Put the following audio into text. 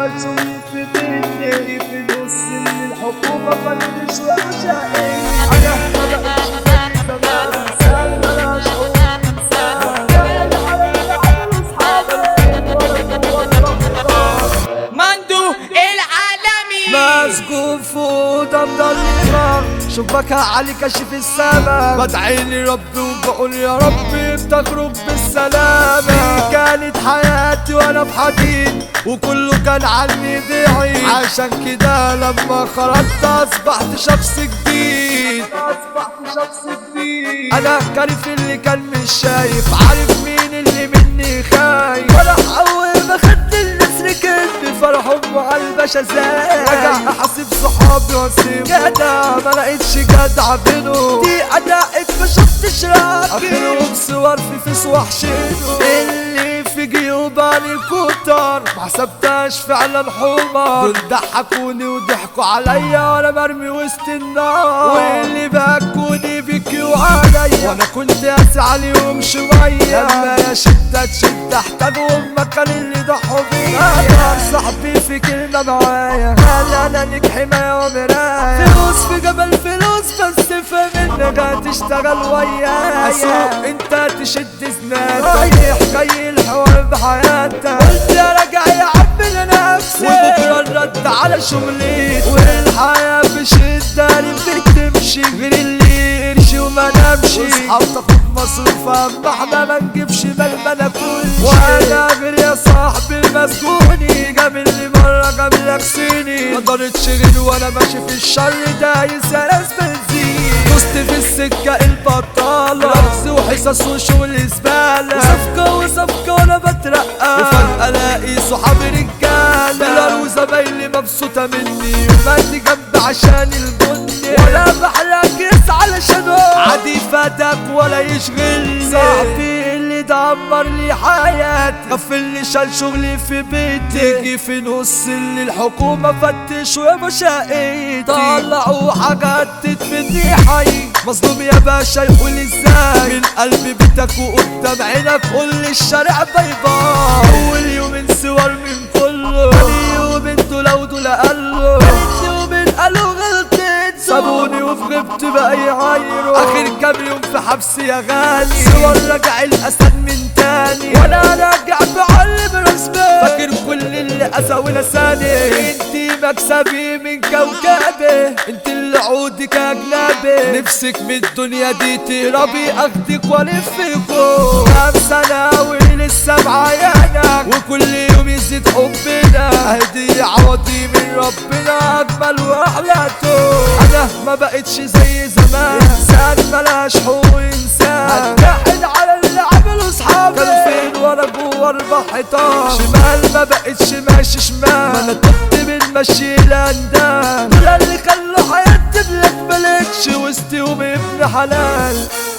اشتغل شغلي في بيتي في نص من الحكومة فتش وأشقي أنا ما بقتش زي زمان إنسان بلا شعور إنسان كان على العمل أصحابي وأنا موظف مندو العالمي مسجون فوق مضلمة شباكها علي كشف السما بدعي لربي وبقول يا ربي بتخرج بالسلامة كانت حياتي وانا في حديد وكله كان عني ضعيف عشان كده لما خرجت اصبحت شخص جديد اصبحت شخص جديد انا كارف اللي كان مش شايف عارف مين اللي مني خايف وانا اول ما خدت النسر كنت فرحهم على البشازات رجع احاسب صحابي واسيب جدع ما لقيتش جدع بينهم دي ادائك ما شفتش راكب اخرهم صور في فيس وحشينه اللي في جيوبان الكتر ما حسبتهاش فعلا حمر دول ضحكوني وضحكوا عليا وانا مرمي وسط النار واللي بكوني بيكي وعليا وانا كنت قاسي عليهم شويه لما يا شده تشد احتاجهم مكان اللي ضحوا بيا صاحبي في كلمه معايا قال انا ليك حمايه ومرايه فلوس في جبل فلوس بس فاهم انك هتشتغل ويايا اسوق انت تشد زناد رايح جاي الحوار بحياتك قلت يا راجع يا عم لنفسي وبكره الرد على شغلي والحياه بشده اللي بتمشي غير اللي يرشي وما نمشي واصحاب تاخد مصروف اما احنا ما نجيبش بال ما ناكلش وانا غير يا صاحبي المسكوني جاملني مره جاملك صيني ما قدرتش غير وانا ماشي في الشر دايس يا ناس بنزين دوست في السكه البطاله رقص وحصص وشغل زباله وصفقه وصفقه وانا بترقى وفجاه الاقي صحابي رجاله بلال وزمايلي مبسوطه مني ومادي جنبي عشان البني ولا بحلك يس علشان عادي فاتك ولا يشغلني صاحبي اللي دمر لي حياتي غفل لي شال شغلي في بيتي تيجي في نص اللي الحكومة فتش ويا باشا طلعوا حاجات تتفدي حي مظلوم يا باشا يقول ازاي من قلب بيتك وقدام عينك قول لي الشارع باي باي اول يومين صور من كله تاني يومين دول ودول قالوا تالت يومين قالوا غلطت سابوني وفي غبت بقى يعايروا اخر كام يوم في حبس يا غالي صور رجع الاسد من تاني وانا راجع بعلم رسمي فاكر كل اللي قسى ونساني انتي مكسبي من كوكبي انت اللي عودك اجنبي نفسك من الدنيا دي تهربي اخدك والفكوا كام سنة ولسه معايانا وكل يوم يزيد حبنا اهدي عوضي من ربنا اجمل واحلاته انا ما بقتش زي زمان انسان ملاش حقوق انسان هتجحد على اللي عملوا صحابي كان فين وانا جوه اربع حيطان شمال ما بقتش ماشي شمال ما انا كنت بنمشي الاندال دول اللي خلوا حياتي بلاك ملكش وسطي وابن حلال